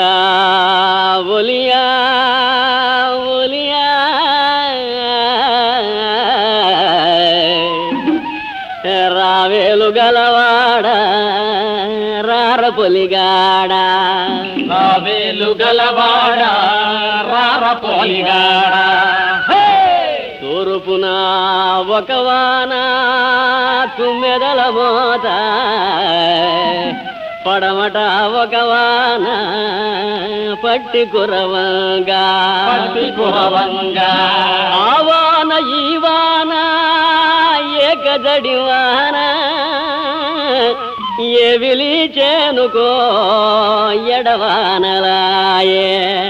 ఒలియా ఒలియా ఒలియా రావేలు గలవాడ రార పొలిగాడ రావేలు గలవాడ రార పోలిగాడ తూర్పున ఒక వాన తుమ్మెదల మోత పడమట ఒక వాన పట్టి కురవంగా పట్టి కురవంగా ఆ వాన ఈ వాన ఏకజడి వాన ఏ విలిచేనుకో ఎడవానలాయే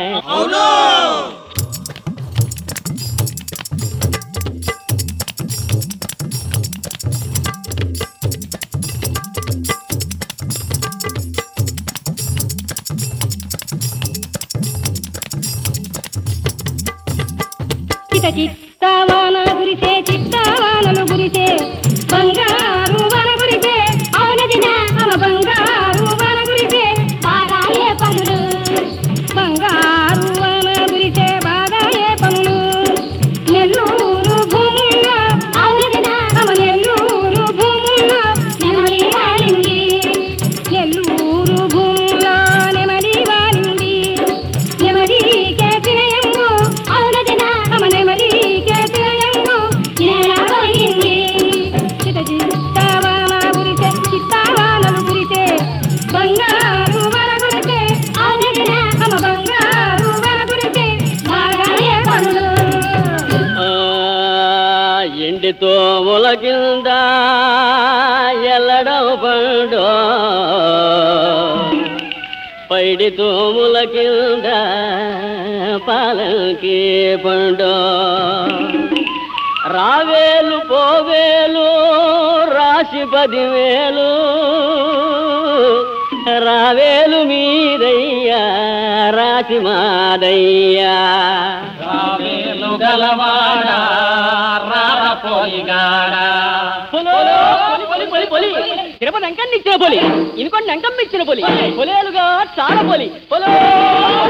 చిత చిత్తవాన గురిసే చిత్తవానలు గురిసే బంగారు వన గురిసే అవునదిన అమ బంగారు వన గురిసే బాగాయే పనులు బంగారు వన గురిసే బాగాయే పనులు నెల్లూరు భూముల్లో అవునదిన అమ నెల్లూరు భూముల్లో నెమలి వాలింది నెల్లూరు భూముల్లో నెమలి వాలింది నెమలికే తినయంగు అవునదిన అమ నెమలికే తినయంగు నేలపోయింది చిత చిత్తవాన గురిసే చిత్తవానలు గురిసే బంగారు వన గురిసే అవునదిన అమ బంగారు వన గురిసే బాగాయే పనులు ఆ, ఎండితో కింద ఎల్లడం పండు పైడి తోముల కింద పాలకి పండు రావేలు పోవేలు రాశి పదివేలు రావేలు మీదయ్యా రాశి మాదయ్యా రావేలు గలవాడ రార పోలిగాడ పొలి పొలి పొలి తిరుపతి అంకన్ని ఇచ్చిన పొలి ఇనుకోండి అంకమ్మ ఇచ్చిన పొలి పొలేలుగా చాలా పొలి పొలో